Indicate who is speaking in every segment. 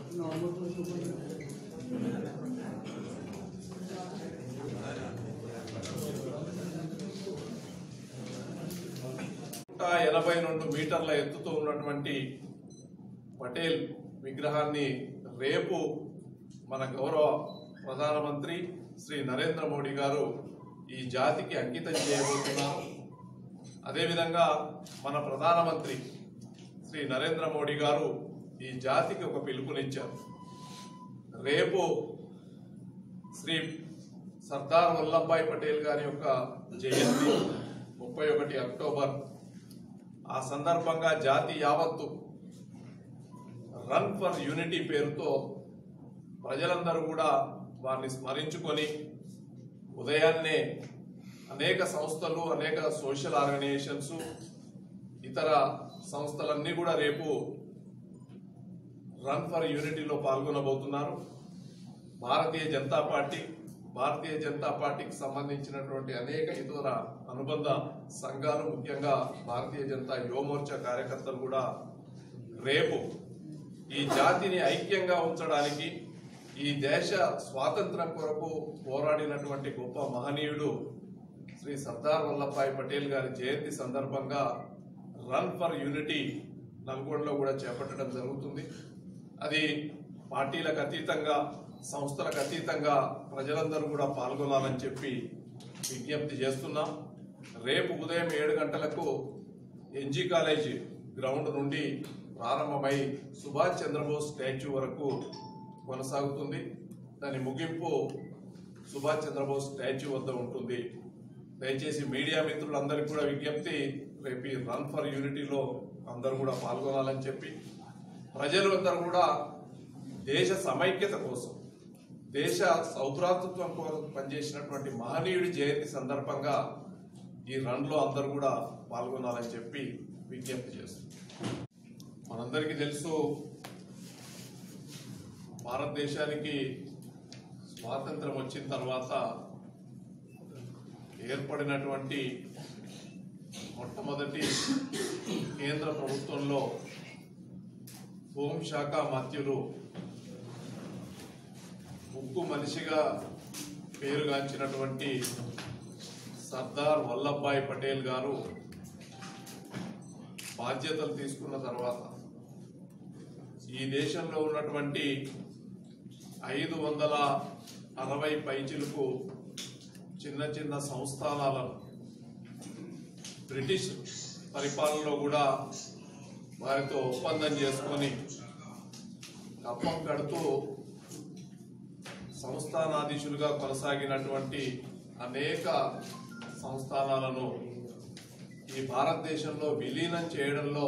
Speaker 1: నూట ఎనభై రెండు మీటర్ల ఎత్తుతో ఉన్నటువంటి పటేల్ విగ్రహాన్ని రేపు మన గౌరవ ప్రధానమంత్రి శ్రీ నరేంద్ర మోడీ గారు ఈ జాతికి అంకితం చేయబోతున్నారు అదేవిధంగా మన ప్రధానమంత్రి శ్రీ నరేంద్ర మోడీ గారు ఈ జాతికి ఒక పిలుపునిచ్చారు రేపు శ్రీ సర్దార్ వల్లభాయ్ పటేల్ గారి యొక్క జయంతి ముప్పై ఒకటి అక్టోబర్ ఆ సందర్భంగా జాతి యావత్తు రన్ ఫర్ యూనిటీ పేరుతో ప్రజలందరూ కూడా వారిని స్మరించుకొని ఉదయాన్నే అనేక సంస్థలు అనేక సోషల్ ఆర్గనైజేషన్స్ ఇతర సంస్థలన్నీ కూడా రేపు రన్ ఫర్ యూనిటీలో పాల్గొనబోతున్నారు భారతీయ జనతా పార్టీ భారతీయ జనతా పార్టీకి సంబంధించినటువంటి అనేక ఇతర అనుబంధ సంఘాలు ముఖ్యంగా భారతీయ జనతా యువమోర్చా కార్యకర్తలు కూడా రేపు ఈ జాతిని ఐక్యంగా ఉంచడానికి ఈ దేశ స్వాతంత్రం కొరకు పోరాడినటువంటి గొప్ప మహనీయుడు శ్రీ సర్దార్ వల్లభాయ్ పటేల్ గారి జయంతి సందర్భంగా రన్ ఫర్ యూనిటీ నల్గొండలో కూడా చేపట్టడం జరుగుతుంది అది పార్టీలకు అతీతంగా సంస్థలకు అతీతంగా ప్రజలందరూ కూడా పాల్గొనాలని చెప్పి విజ్ఞప్తి చేస్తున్నాం రేపు ఉదయం ఏడు గంటలకు ఎన్జీ కాలేజ్ గ్రౌండ్ నుండి ప్రారంభమై సుభాష్ చంద్రబోస్ స్టాచ్యూ వరకు కొనసాగుతుంది దాని ముగింపు సుభాష్ చంద్రబోస్ స్టాచ్యూ వద్ద ఉంటుంది దయచేసి మీడియా మిత్రులందరికీ కూడా విజ్ఞప్తి రేపు ఈ రన్ ఫర్ యూనిటీలో అందరూ కూడా పాల్గొనాలని చెప్పి ప్రజలు అందరూ కూడా దేశ సమైక్యత కోసం దేశ సౌభ్రాతృత్వం కోసం పనిచేసినటువంటి మహనీయుడి జయంతి సందర్భంగా ఈ రన్లో అందరూ కూడా పాల్గొనాలని చెప్పి విజ్ఞప్తి చేస్తుంది మనందరికీ తెలుసు భారతదేశానికి స్వాతంత్రం వచ్చిన తర్వాత ఏర్పడినటువంటి మొట్టమొదటి కేంద్ర ప్రభుత్వంలో హోంశాఖ మంత్రులు ఉక్కు మనిషిగా పేరుగాంచినటువంటి సర్దార్ వల్లభాయ్ పటేల్ గారు బాధ్యతలు తీసుకున్న తర్వాత ఈ దేశంలో ఉన్నటువంటి ఐదు వందల అరవై పైచిలకు చిన్న చిన్న సంస్థానాలను బ్రిటిష్ పరిపాలనలో కూడా వారితో ఒప్పందం చేసుకొని కప్పం కడుతూ సంస్థానాధీశులుగా కొనసాగినటువంటి అనేక సంస్థానాలను ఈ భారతదేశంలో విలీనం చేయడంలో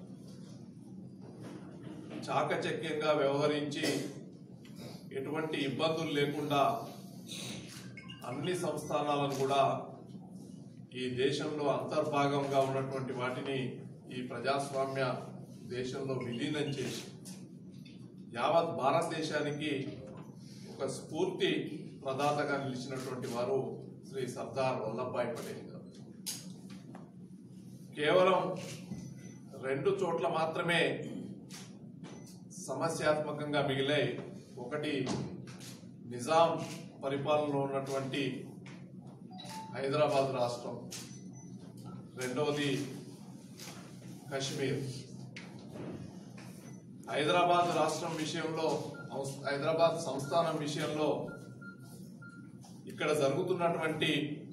Speaker 1: చాకచక్యంగా వ్యవహరించి ఎటువంటి ఇబ్బందులు లేకుండా అన్ని సంస్థానాలను కూడా ఈ దేశంలో అంతర్భాగంగా ఉన్నటువంటి వాటిని ఈ ప్రజాస్వామ్య దేశంలో విలీనం చేసి యావత్ భారతదేశానికి ఒక స్ఫూర్తి ప్రదాతగా నిలిచినటువంటి వారు శ్రీ సర్దార్ వల్లభాయ్ పటేల్ గారు కేవలం రెండు చోట్ల మాత్రమే సమస్యాత్మకంగా మిగిలాయి ఒకటి నిజాం పరిపాలనలో ఉన్నటువంటి హైదరాబాద్ రాష్ట్రం రెండవది కశ్మీర్ హైదరాబాద్ రాష్ట్రం విషయంలో ఔస్- హైదరాబాద్ సంస్థానం విషయంలో ఇక్కడ జరుగుతున్నటువంటి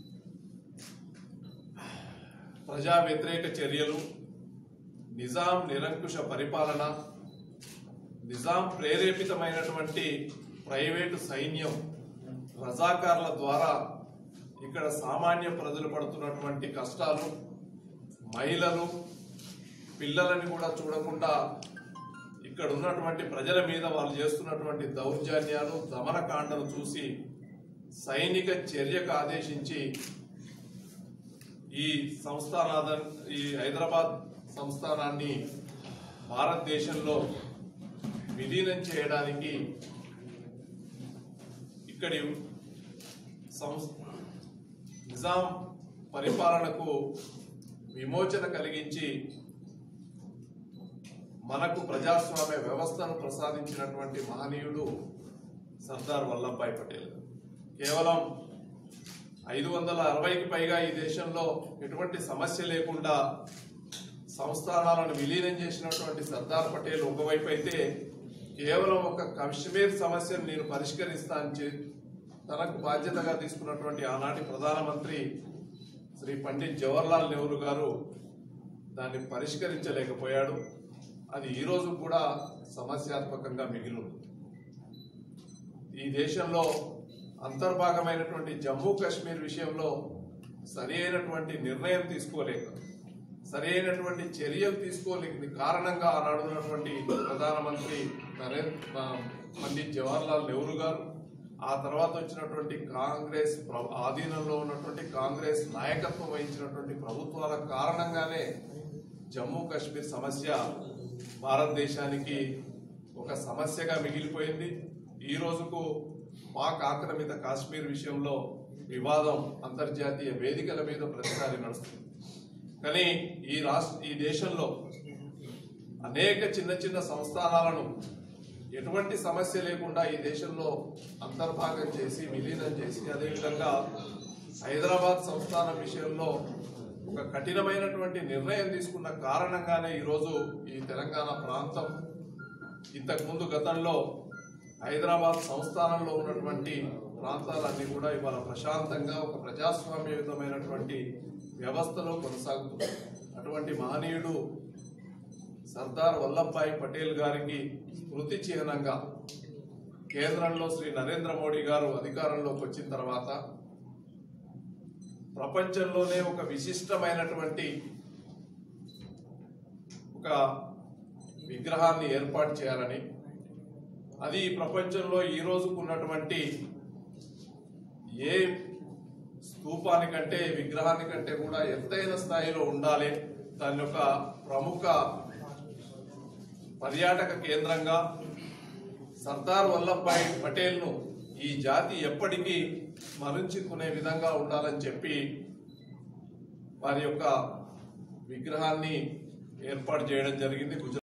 Speaker 1: ప్రజా వ్యతిరేక చర్యలు నిజాం నిరంకుశ పరిపాలన నిజాం ప్రేరేపితమైనటువంటి ప్రైవేటు సైన్యం రజాకార్ల ద్వారా ఇక్కడ సామాన్య ప్రజలు పడుతున్నటువంటి కష్టాలు మహిళలు పిల్లలని కూడా చూడకుండా ఇక్కడ ఉన్నటువంటి ప్రజల మీద వాళ్ళు చేస్తున్నటువంటి దౌర్జన్యాలు దమనకాండను చూసి సైనిక చర్యకు ఆదేశించి ఈ సంస్థానాద ఈ హైదరాబాద్ సంస్థానాన్ని భారతదేశంలో విలీనం చేయడానికి ఇక్కడి సంస్థ నిజాం పరిపాలనకు విమోచన కలిగించి మనకు ప్రజాస్వామ్య వ్యవస్థను ప్రసాదించినటువంటి మహనీయుడు సర్దార్ వల్లభాయ్ పటేల్ కేవలం ఐదు వందల అరవైకి పైగా ఈ దేశంలో ఎటువంటి సమస్య లేకుండా సంస్థానాలను విలీనం చేసినటువంటి సర్దార్ పటేల్ ఒకవైపు అయితే కేవలం ఒక కాశ్మీర్ సమస్యను నేను పరిష్కరిస్తాను చే- తనకు బాధ్యతగా తీసుకున్నటువంటి ఆనాటి ప్రధానమంత్రి శ్రీ పండిత్ జవహర్లాల్ నెహ్రూ గారు దాన్ని పరిష్కరించలేకపోయాడు అది ఈ రోజు కూడా సమస్యాత్మకంగా మిగిలి ఉంది ఈ దేశంలో అంతర్భాగమైనటువంటి జమ్మూ కాశ్మీర్ విషయంలో సరి అయినటువంటి నిర్ణయం తీసుకోలేక సరి అయినటువంటి చర్యలు తీసుకోలేని కారణంగా ఆనాడు ఉన్నటువంటి ప్రధానమంత్రి నరేంద్ర పండిత్ జవహర్లాల్ నెహ్రూ గారు ఆ తర్వాత వచ్చినటువంటి కాంగ్రెస్ ప్ర- ఆధీనంలో ఉన్నటువంటి కాంగ్రెస్ నాయకత్వం వహించినటువంటి ప్రభుత్వాల కారణంగానే జమ్మూ కాశ్మీర్ సమస్య భారతదేశానికి ఒక సమస్యగా మిగిలిపోయింది ఈ రోజుకు పాక్ ఆక్రమిత కాశ్మీర్ విషయంలో వివాదం అంతర్జాతీయ వేదికల మీద ప్రతిసారి నడుస్తుంది కానీ ఈ రాష్ట్ర ఈ దేశంలో అనేక చిన్న చిన్న సంస్థానాలను ఎటువంటి సమస్య లేకుండా ఈ దేశంలో అంతర్భాగం చేసి విలీనం చేసి అదేవిధంగా హైదరాబాద్ సంస్థానం విషయంలో ఒక కఠినమైనటువంటి నిర్ణయం తీసుకున్న కారణంగానే ఈరోజు ఈ తెలంగాణ ప్రాంతం ఇంతకుముందు గతంలో హైదరాబాద్ సంస్థానంలో ఉన్నటువంటి ప్రాంతాలన్నీ కూడా ఇవాళ ప్రశాంతంగా ఒక ప్రజాస్వామ్యయుతమైనటువంటి వ్యవస్థలో కొనసాగుతుంది అటువంటి మహనీయుడు సర్దార్ వల్లభాయ్ పటేల్ గారికి స్మృతి చిహ్నంగా కేంద్రంలో శ్రీ నరేంద్ర మోడీ గారు అధికారంలోకి వచ్చిన తర్వాత ప్రపంచంలోనే ఒక విశిష్టమైనటువంటి ఒక విగ్రహాన్ని ఏర్పాటు చేయాలని అది ఈ ప్రపంచంలో ఈ రోజుకు ఉన్నటువంటి ఏ స్తూపానికంటే విగ్రహానికంటే కూడా ఎత్తైన స్థాయిలో ఉండాలి దాని యొక్క ప్రముఖ పర్యాటక కేంద్రంగా సర్దార్ వల్లభాయ్ పటేల్ ను ఈ జాతి ఎప్పటికీ స్మరించుకునే విధంగా ఉండాలని చెప్పి వారి యొక్క విగ్రహాన్ని ఏర్పాటు చేయడం జరిగింది గుజరాత్